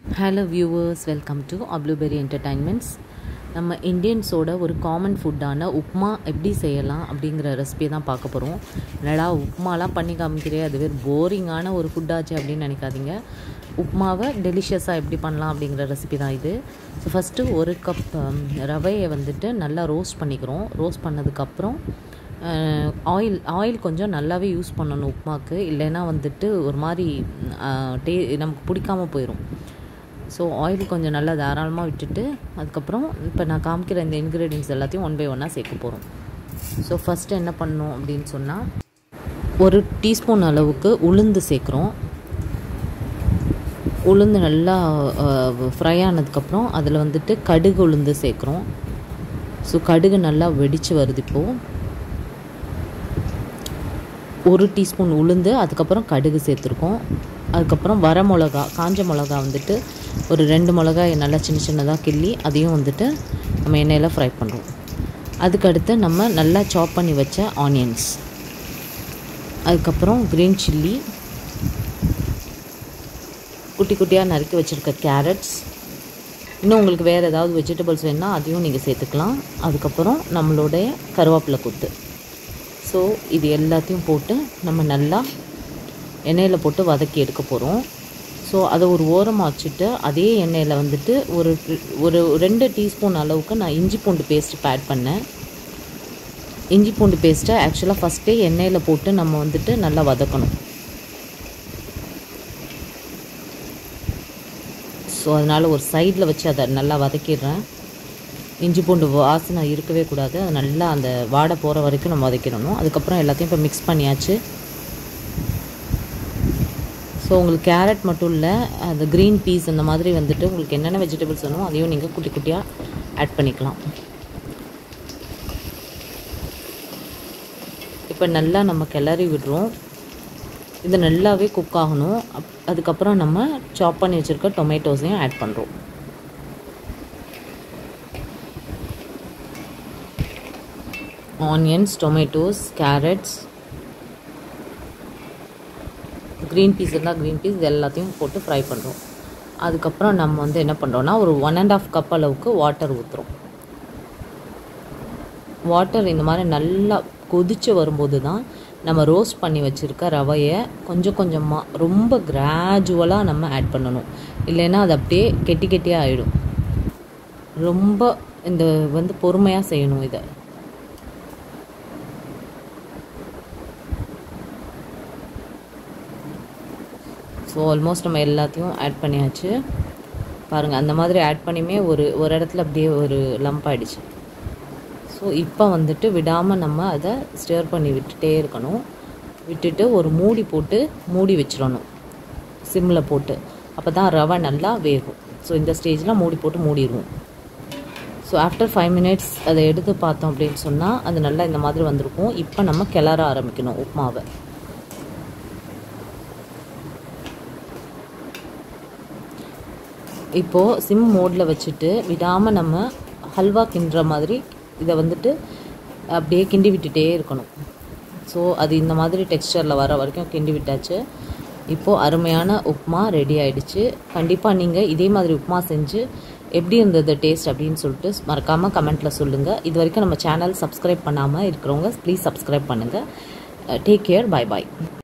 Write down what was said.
hello viewers welcome to a Blueberry Entertainments நம்ம இந்தியன்ஸோட ஒரு காமன் ஃபுட்டான உப்மா எப்படி செய்யலாம் அப்படிங்கிற ரெசிபி தான் பார்க்க போகிறோம் என்னடா உப்மாலாம் பண்ணி காமிக்கிறே அது வேறு போரிங்கான ஒரு ஃபுட்டாச்சு அப்படின்னு நினைக்காதீங்க உப்மாவை டெலிஷியஸாக எப்படி பண்ணலாம் அப்படிங்கிற ரெசிபி தான் இது ஸோ ஃபஸ்ட்டு ஒரு கப் ரவையை வந்துட்டு நல்லா ரோஸ்ட் பண்ணிக்கிறோம் ரோஸ்ட் பண்ணதுக்கப்புறம் ஆயில் ஆயில் கொஞ்சம் நல்லாவே யூஸ் பண்ணணும் உப்மாக்கு இல்லைன்னா வந்துட்டு ஒரு மாதிரி டே நமக்கு பிடிக்காம போயிடும் ஸோ ஆயில் கொஞ்சம் நல்லா தாராளமாக விட்டுட்டு அதுக்கப்புறம் இப்போ நான் காமிக்கிற இந்த இன்க்ரீடியன்ஸ் எல்லாத்தையும் ஒன் பை ஒன்னாக சேர்க்க போகிறோம் ஸோ ஃபஸ்ட்டு என்ன பண்ணணும் அப்படின்னு சொன்னால் ஒரு டீஸ்பூன் அளவுக்கு உளுந்து சேர்க்குறோம் உளுந்து நல்லா ஃப்ரை ஆனதுக்கப்புறம் அதில் வந்துட்டு கடுகு உளுந்து சேர்க்குறோம் ஸோ கடுகு நல்லா வெடித்து வருது இப்போது ஒரு டீஸ்பூன் உளுந்து அதுக்கப்புறம் கடுகு சேர்த்துருக்கோம் அதுக்கப்புறம் வர மிளகா காஞ்ச மிளகா வந்துட்டு ஒரு ரெண்டு மிளகாய் நல்லா சின்ன சின்னதாக கிள்ளி அதையும் வந்துட்டு நம்ம எண்ணெயில் ஃப்ரை பண்ணுறோம் அதுக்கடுத்து நம்ம நல்லா சாப் பண்ணி வச்ச ஆனியன்ஸ் அதுக்கப்புறம் க்ரீன் சில்லி குட்டி குட்டியாக நறுக்கி வச்சுருக்க கேரட்ஸ் இன்னும் உங்களுக்கு வேறு ஏதாவது வெஜிடபிள்ஸ் வேணுன்னா அதையும் நீங்கள் சேர்த்துக்கலாம் அதுக்கப்புறம் நம்மளுடைய கருவேப்பிலை கொத்து ஸோ இது எல்லாத்தையும் போட்டு நம்ம நல்லா எண்ணெயில் போட்டு வதக்கி எடுக்க போகிறோம் ஸோ அதை ஒரு ஓரமாக வச்சுட்டு அதே எண்ணெயில் வந்துட்டு ஒரு ஒரு ரெண்டு டீஸ்பூன் அளவுக்கு நான் இஞ்சி பூண்டு பேஸ்ட் இப்போ ஆட் பண்ணேன் இஞ்சி பூண்டு பேஸ்ட்டை ஆக்சுவலாக ஃபஸ்ட்டே எண்ணெயில் போட்டு நம்ம வந்துட்டு நல்லா வதக்கணும் ஸோ அதனால் ஒரு சைடில் வச்சு அதை நல்லா வதக்கிடுறேன் இஞ்சி பூண்டு வாசனை இருக்கவே கூடாது அது நல்லா அந்த வாடை போகிற வரைக்கும் நம்ம வதக்கிடணும் அதுக்கப்புறம் எல்லாத்தையும் இப்போ மிக்ஸ் பண்ணியாச்சு ஸோ உங்களுக்கு கேரட் மட்டும் இல்லை அந்த க்ரீன் பீஸ் அந்த மாதிரி வந்துட்டு உங்களுக்கு என்னென்ன வெஜிடபிள்ஸ் வேணுமோ அதையும் நீங்கள் குட்டி குட்டியாக ஆட் பண்ணிக்கலாம் இப்போ நல்லா நம்ம கிளறி விடுறோம் இது நல்லாவே குக் ஆகணும் அப் அதுக்கப்புறம் நம்ம சாப் பண்ணி வச்சுருக்க டொமேட்டோஸையும் ஆட் பண்ணுறோம் onions tomatoes carrots green peas இருந்தால் க்ரீன் பீஸ் இது எல்லாத்தையும் போட்டு ஃப்ரை பண்ணுறோம் அதுக்கப்புறம் நம்ம வந்து என்ன பண்ணுறோன்னா ஒரு ஒன் அண்ட் ஆஃப் கப் அளவுக்கு வாட்டர் ஊற்றுறோம் வாட்டர் இந்த மாதிரி நல்லா கொதித்து வரும்போது தான் நம்ம ரோஸ்ட் பண்ணி வச்சுருக்க ரவையை கொஞ்சம் கொஞ்சமாக ரொம்ப கிராஜுவலாக நம்ம ஆட் பண்ணணும் இல்லைன்னா அது அப்படியே கெட்டி கெட்டியாக ஆகிடும் ரொம்ப இந்த வந்து பொறுமையாக செய்யணும் இதை ஸோ ஆல்மோஸ்ட் நம்ம எல்லாத்தையும் ஆட் பண்ணியாச்சு பாருங்கள் அந்த மாதிரி ஆட் பண்ணியுமே ஒரு ஒரு இடத்துல அப்படியே ஒரு லம்ப் ஆகிடுச்சு ஸோ இப்போ வந்துட்டு விடாமல் நம்ம அதை ஸ்டேர் பண்ணி விட்டுட்டே இருக்கணும் விட்டுட்டு ஒரு மூடி போட்டு மூடி வச்சிடணும் சிம்மில் போட்டு அப்போ தான் ரவை நல்லா வேகும் ஸோ இந்த ஸ்டேஜில் மூடி போட்டு மூடிடுவோம் ஸோ ஆஃப்டர் ஃபைவ் மினிட்ஸ் அதை எடுத்து பார்த்தோம் அப்படின்னு சொன்னால் அது நல்லா இந்த மாதிரி வந்திருக்கும் இப்போ நம்ம கிளற ஆரம்பிக்கணும் உப்மாவை இப்போது சிம் மோடில் வச்சுட்டு விடாமல் நம்ம ஹல்வா கிண்டுற மாதிரி இதை வந்துட்டு அப்படியே கிண்டி விட்டுட்டே இருக்கணும் ஸோ அது இந்த மாதிரி டெக்ஸ்டரில் வர வரைக்கும் கிண்டி விட்டாச்சு இப்போது அருமையான உப்மா ரெடி ஆகிடுச்சு கண்டிப்பாக நீங்கள் இதே மாதிரி உப்மா செஞ்சு எப்படி இருந்தது டேஸ்ட் அப்படின்னு சொல்லிட்டு மறக்காமல் கமெண்ட்டில் சொல்லுங்கள் இது வரைக்கும் நம்ம சேனல் சப்ஸ்கிரைப் பண்ணாமல் இருக்கிறவங்க ப்ளீஸ் சப்ஸ்கிரைப் பண்ணுங்கள் டேக் கேர் பாய் பாய்